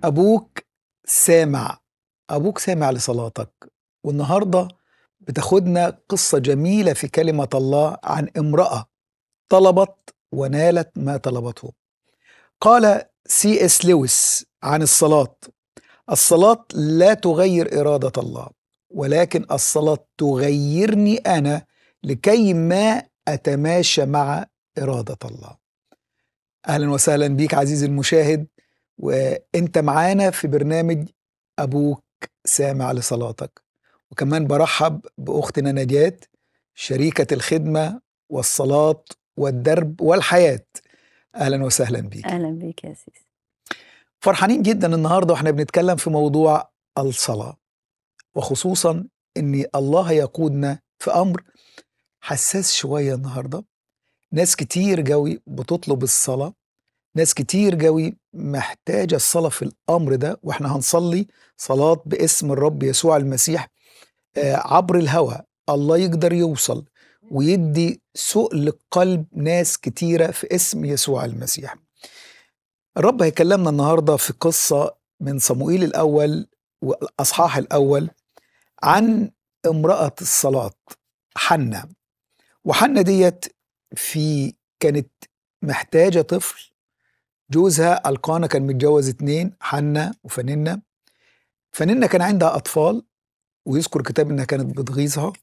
أبوك سامع أبوك سامع لصلاتك والنهاردة بتاخدنا قصة جميلة في كلمة الله عن امرأة طلبت ونالت ما طلبته قال سي اس لويس عن الصلاة الصلاة لا تغير إرادة الله ولكن الصلاة تغيرني أنا لكي ما أتماشى مع إرادة الله أهلا وسهلا بيك عزيزي المشاهد وانت معانا في برنامج ابوك سامع لصلاتك وكمان برحب باختنا نجاة شريكة الخدمة والصلاة والدرب والحياة اهلا وسهلا بيك اهلا بيك يا سيس فرحانين جدا النهارده واحنا بنتكلم في موضوع الصلاة وخصوصا ان الله يقودنا في امر حساس شوية النهارده ناس كتير جوي بتطلب الصلاة ناس كتير جوي محتاجة الصلاة في الأمر ده وإحنا هنصلي صلاة باسم الرب يسوع المسيح آه، عبر الهوى الله يقدر يوصل ويدي سؤل قلب ناس كتيرة في اسم يسوع المسيح الرب هيكلمنا النهاردة في قصة من صموئيل الأول والأصحاح الأول عن امرأة الصلاة حنة وحنة ديت في كانت محتاجة طفل جوزها القانا كان متجوز اتنين حنة وفننة فننة كان عندها أطفال ويذكر الكتاب إنها كانت بتغيظها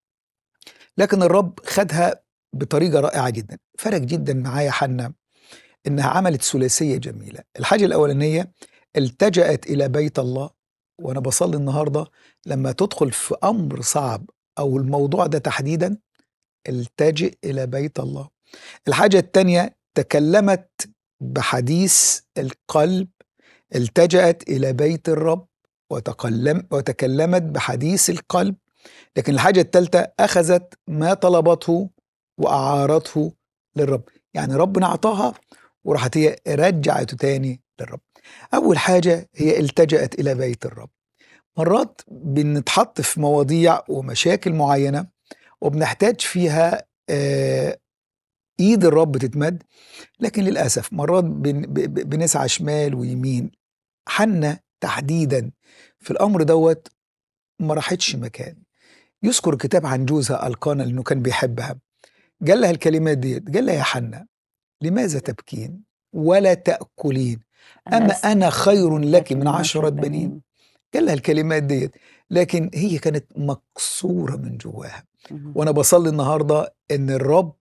لكن الرب خدها بطريقة رائعة جدا فرق جدا معايا حنة إنها عملت ثلاثية جميلة الحاجة الأولانية التجأت إلى بيت الله وأنا بصلي النهاردة لما تدخل في أمر صعب أو الموضوع ده تحديدا التجئ إلى بيت الله الحاجة التانية تكلمت بحديث القلب التجأت إلى بيت الرب وتكلم وتكلمت بحديث القلب لكن الحاجة الثالثة أخذت ما طلبته وأعارته للرب يعني ربنا أعطاها وراحت هي رجعته تاني للرب أول حاجة هي التجأت إلى بيت الرب مرات بنتحط في مواضيع ومشاكل معينة وبنحتاج فيها آه ايد الرب تتمد لكن للاسف مرات بن ب- بنسعى شمال ويمين حنة تحديدا في الامر دوت ما راحتش مكان يذكر الكتاب عن جوزها القانا لانه كان بيحبها قال لها الكلمات ديت قال لها يا حنة لماذا تبكين ولا تأكلين أما أس- أنا خير لك من عشرة بنين قال لها الكلمات ديت لكن هي كانت مكسورة من جواها مهم. وانا بصلي النهارده ان الرب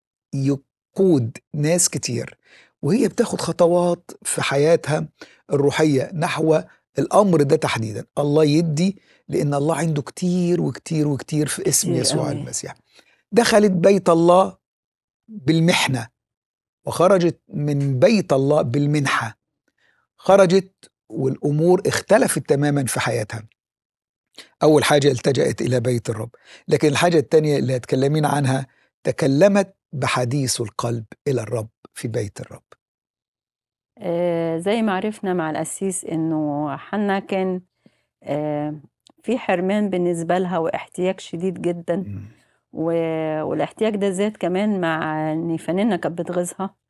يقود ناس كتير وهي بتاخد خطوات في حياتها الروحيه نحو الامر ده تحديدا الله يدي لان الله عنده كتير وكتير وكتير في اسم كتير يسوع قوي. المسيح دخلت بيت الله بالمحنه وخرجت من بيت الله بالمنحه خرجت والامور اختلفت تماما في حياتها اول حاجه التجأت الى بيت الرب لكن الحاجه الثانيه اللي هتكلمين عنها تكلمت بحديث القلب الى الرب في بيت الرب آه، زي ما عرفنا مع القسيس انه حنا كان آه، في حرمان بالنسبة لها واحتياج شديد جدا مم. و- والاحتياج ده زاد كمان مع ان فنانة كانت بتغيظها